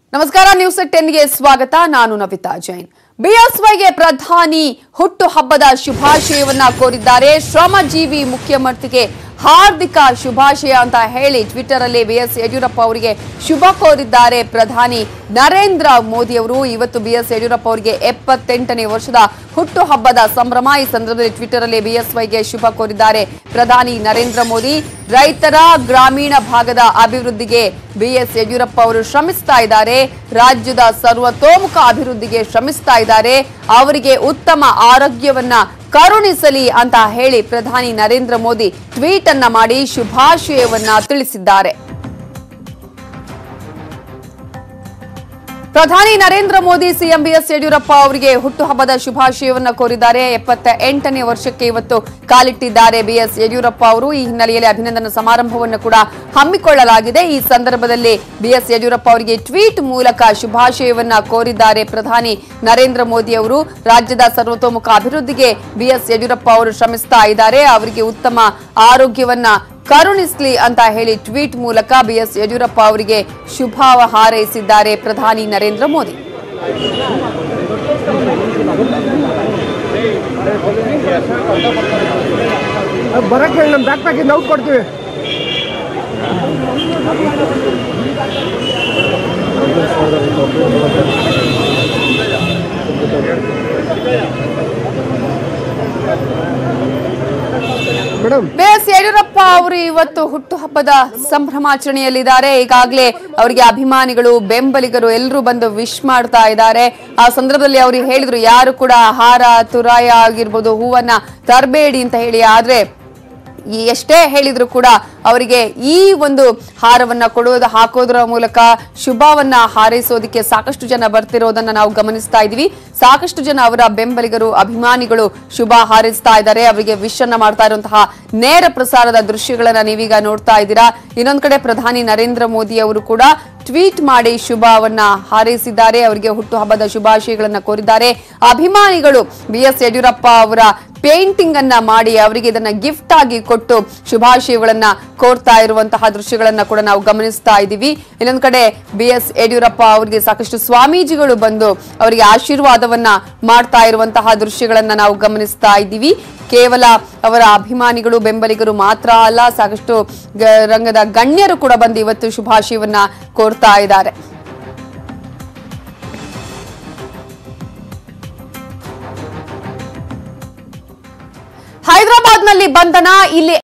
ನಮಸ್ಕಾರ ನ್ಯೂಸ್ ಟೆನ್ಗೆ ಸ್ವಾಗತ ನಾನು ನವಿತಾ ಜೈನ್ ಬಿಎಸ್ವೈಗೆ ಪ್ರಧಾನಿ ಹುಟ್ಟು ಹಬ್ಬದ ಶುಭಾಶಯವನ್ನ ಕೋರಿದ್ದಾರೆ ಶ್ರಮಜೀವಿ ಮುಖ್ಯಮಂತ್ರಿಗೆ ಹಾರ್ದಿಕ ಶುಭಾಶಯ ಅಂತ ಹೇಳಿ ಟ್ವಿಟರ್ ಅಲ್ಲಿ ಬಿಎಸ್ ಯಡಿಯೂರಪ್ಪ ಅವರಿಗೆ ಶುಭ ಕೋರಿದ್ದಾರೆ ಪ್ರಧಾನಿ ನರೇಂದ್ರ ಮೋದಿ ಅವರು ಇವತ್ತು ಬಿಎಸ್ ಯಡಿಯೂರಪ್ಪ ಅವರಿಗೆ ಎಪ್ಪತ್ತೆಂಟನೇ ವರ್ಷದ ಹುಟ್ಟು ಹಬ್ಬದ ಸಂಭ್ರಮ ಈ ಸಂದರ್ಭದಲ್ಲಿ ಟ್ವಿಟರ್ ಅಲ್ಲಿ ಬಿಎಸ್ವೈಗೆ ಶುಭ ಕೋರಿದ್ದಾರೆ ಪ್ರಧಾನಿ ನರೇಂದ್ರ ಮೋದಿ ರೈತರ ಗ್ರಾಮೀಣ ಭಾಗದ ಅಭಿವೃದ್ಧಿಗೆ ಬಿಎಸ್ ಯಡಿಯೂರಪ್ಪ ಅವರು ಶ್ರಮಿಸ್ತಾ ಇದ್ದಾರೆ ರಾಜ್ಯದ ಸರ್ವತೋಮುಖ ಅಭಿವೃದ್ಧಿಗೆ ಶ್ರಮಿಸ್ತಾ ಇದ್ದಾರೆ ಅವರಿಗೆ ಉತ್ತಮ ಆರೋಗ್ಯವನ್ನ ಕರುಣಿಸಲಿ ಅಂತ ಹೇಳಿ ಪ್ರಧಾನಿ ನರೇಂದ್ರ ಮೋದಿ ಟ್ವೀಟ್ ಅನ್ನ ಮಾಡಿ ಶುಭಾಶಯವನ್ನ ತಿಳಿಸಿದ್ದಾರೆ ಪ್ರಧಾನಿ ನರೇಂದ್ರ ಮೋದಿ ಸಿಎಂ ಬಿಎಸ್ ಯಡಿಯೂರಪ್ಪ ಅವರಿಗೆ ಹುಟ್ಟುಹಬ್ಬದ ಶುಭಾಶಯವನ್ನ ಕೋರಿದ್ದಾರೆ ಎಪ್ಪತ್ತ ಎಂಟನೇ ವರ್ಷಕ್ಕೆ ಇವತ್ತು ಕಾಲಿಟ್ಟಿದ್ದಾರೆ ಬಿಎಸ್ ಯಡಿಯೂರಪ್ಪ ಅವರು ಈ ಹಿನ್ನೆಲೆಯಲ್ಲಿ ಅಭಿನಂದನಾ ಸಮಾರಂಭವನ್ನು ಕೂಡ ಹಮ್ಮಿಕೊಳ್ಳಲಾಗಿದೆ ಈ ಸಂದರ್ಭದಲ್ಲಿ ಬಿಎಸ್ ಯಡಿಯೂರಪ್ಪ ಅವರಿಗೆ ಟ್ವೀಟ್ ಮೂಲಕ ಶುಭಾಶಯವನ್ನ ಕೋರಿದ್ದಾರೆ ಪ್ರಧಾನಿ ನರೇಂದ್ರ ಮೋದಿ ಅವರು ರಾಜ್ಯದ ಸರ್ವತೋಮುಖ ಅಭಿವೃದ್ಧಿಗೆ ಬಿಎಸ್ ಯಡಿಯೂರಪ್ಪ ಅವರು ಶ್ರಮಿಸ್ತಾ ಇದ್ದಾರೆ ಅವರಿಗೆ ಉತ್ತಮ ಆರೋಗ್ಯವನ್ನ ಕರುಣಿಸ್ಲಿ ಅಂತ ಹೇಳಿ ಟ್ವೀಟ್ ಮೂಲಕ ಬಿಎಸ್ ಯಡಿಯೂರಪ್ಪ ಅವರಿಗೆ ಶುಭ ಹಾರೈಸಿದ್ದಾರೆ ಪ್ರಧಾನಿ ನರೇಂದ್ರ ಮೋದಿ ಬರಕ್ಕೆ ಹೇಳಿ ನಮ್ಮ ಬ್ಯಾಕ್ ಪ್ಯಾಕಿಂದ ಔಟ್ ಕೊಡ್ತೀವಿ ಮೇಡಮ್ ಬಿಎಸ್ ಯಡಿಯೂರಪ್ಪ ಅವರು ಇವತ್ತು ಹುಟ್ಟುಹಬ್ಬದ ಸಂಭ್ರಮಾಚರಣೆಯಲ್ಲಿದ್ದಾರೆ ಈಗಾಗಲೇ ಅವರಿಗೆ ಅಭಿಮಾನಿಗಳು ಬೆಂಬಲಿಗರು ಎಲ್ಲರೂ ಬಂದು ವಿಶ್ ಮಾಡ್ತಾ ಇದ್ದಾರೆ ಆ ಸಂದರ್ಭದಲ್ಲಿ ಅವರು ಹೇಳಿದ್ರು ಯಾರು ಕೂಡ ಹಾರ ತುರಾಯ ಆಗಿರ್ಬೋದು ಹೂವನ್ನ ತರಬೇಡಿ ಅಂತ ಹೇಳಿ ಆದ್ರೆ ಈ ಎಷ್ಟೇ ಹೇಳಿದ್ರು ಕೂಡ ಅವರಿಗೆ ಈ ಒಂದು ಹಾರವನ್ನ ಕೊಡೋದು ಹಾಕೋದ್ರ ಮೂಲಕ ಶುಭವನ್ನ ಹಾರೈಸೋದಕ್ಕೆ ಸಾಕಷ್ಟು ಜನ ಬರ್ತಿರೋದನ್ನ ನಾವು ಗಮನಿಸ್ತಾ ಇದೀವಿ ಸಾಕಷ್ಟು ಜನ ಅವರ ಬೆಂಬಲಿಗರು ಅಭಿಮಾನಿಗಳು ಶುಭ ಹಾರೈಸ್ತಾ ಇದ್ದಾರೆ ಅವರಿಗೆ ವಿಶ್ ಅನ್ನ ಮಾಡ್ತಾ ಇರುವಂತಹ ನೇರ ಪ್ರಸಾರದ ದೃಶ್ಯಗಳನ್ನ ನೀವೀಗ ನೋಡ್ತಾ ಇದ್ದೀರಾ ಇನ್ನೊಂದ್ ಕಡೆ ಪ್ರಧಾನಿ ನರೇಂದ್ರ ಮೋದಿ ಅವರು ಕೂಡ ಟ್ವೀಟ್ ಮಾಡಿ ಶುಭವನ್ನ ಹಾರೈಸಿದ್ದಾರೆ ಅವರಿಗೆ ಹುಟ್ಟುಹಬ್ಬದ ಶುಭಾಶಯಗಳನ್ನ ಕೋರಿದ್ದಾರೆ ಅಭಿಮಾನಿಗಳು ಬಿ ಎಸ್ ಯಡಿಯೂರಪ್ಪ ಅವರ ಪೇಂಟಿಂಗ್ ಅನ್ನ ಮಾಡಿ ಅವರಿಗೆ ಇದನ್ನ ಗಿಫ್ಟ್ ಆಗಿ ಕೊಟ್ಟು ಶುಭಾಶಯಗಳನ್ನ ಕೋರ್ತಾ ಇರುವಂತಹ ದೃಶ್ಯಗಳನ್ನ ಕೂಡ ನಾವು ಗಮನಿಸ್ತಾ ಇದ್ದೀವಿ ಇನ್ನೊಂದ್ ಕಡೆ ಬಿ ಎಸ್ ಯಡಿಯೂರಪ್ಪ ಅವರಿಗೆ ಸಾಕಷ್ಟು ಸ್ವಾಮೀಜಿಗಳು ಬಂದು ಅವರಿಗೆ ಆಶೀರ್ವಾದವನ್ನ ಮಾಡ್ತಾ ಇರುವಂತಹ ದೃಶ್ಯಗಳನ್ನ ನಾವು ಗಮನಿಸ್ತಾ ಇದ್ದೀವಿ ಕೇವಲ ಅವರ ಅಭಿಮಾನಿಗಳು ಬೆಂಬಲಿಗರು ಮಾತ್ರ ಅಲ್ಲ ಸಾಕಷ್ಟು ಗ- ರಂಗದ ಗಣ್ಯರು ಕೂಡ ಬಂದು ಇವತ್ತು ಶುಭಾಶಯವನ್ನ ಕೋರ್ತಾ ಇದ್ದಾರೆ ಹೈದರಾಬಾದ್ನಲ್ಲಿ ಬಂಧನ ಇಲ್ಲಿ